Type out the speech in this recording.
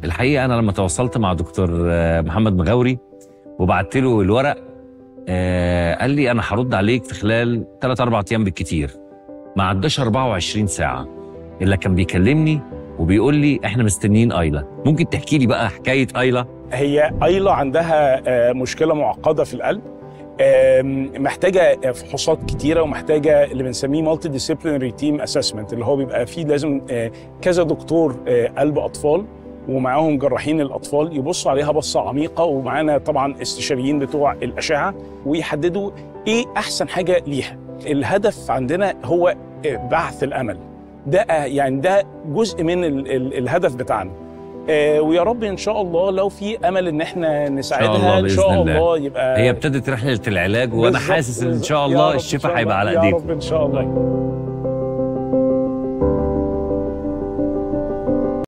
الحقيقه انا لما تواصلت مع دكتور آه، محمد مغاوري وبعت له الورق آه، قال لي انا هرد عليك في خلال 3 4 ايام بالكتير ما عداش 24 ساعه الا كان بيكلمني وبيقول لي احنا مستنيين ايلا ممكن تحكي لي بقى حكايه ايلا هي ايلا عندها آه، مشكله معقده في القلب آم، محتاجه فحوصات كتيره ومحتاجه اللي بنسميه مالتي ديسيبلينري تيم اسسمنت اللي هو بيبقى فيه لازم آه، كذا دكتور آه، قلب اطفال ومعاهم جراحين الاطفال يبصوا عليها بصه عميقه ومعانا طبعا استشاريين بتوع الاشعه ويحددوا ايه احسن حاجه ليها الهدف عندنا هو آه، بعث الامل ده آه، يعني ده جزء من ال ال الهدف بتاعنا آه، ويا رب ان شاء الله لو في امل ان احنا نساعدها الله ان شاء بإذن الله. الله يبقى هي ابتدت رحله العلاج وانا بالظبط، حاسس ان بالظبط. شاء يا الله رب إن الشفاء شاء هيبقى الله، على يا ايديكم رب ان شاء الله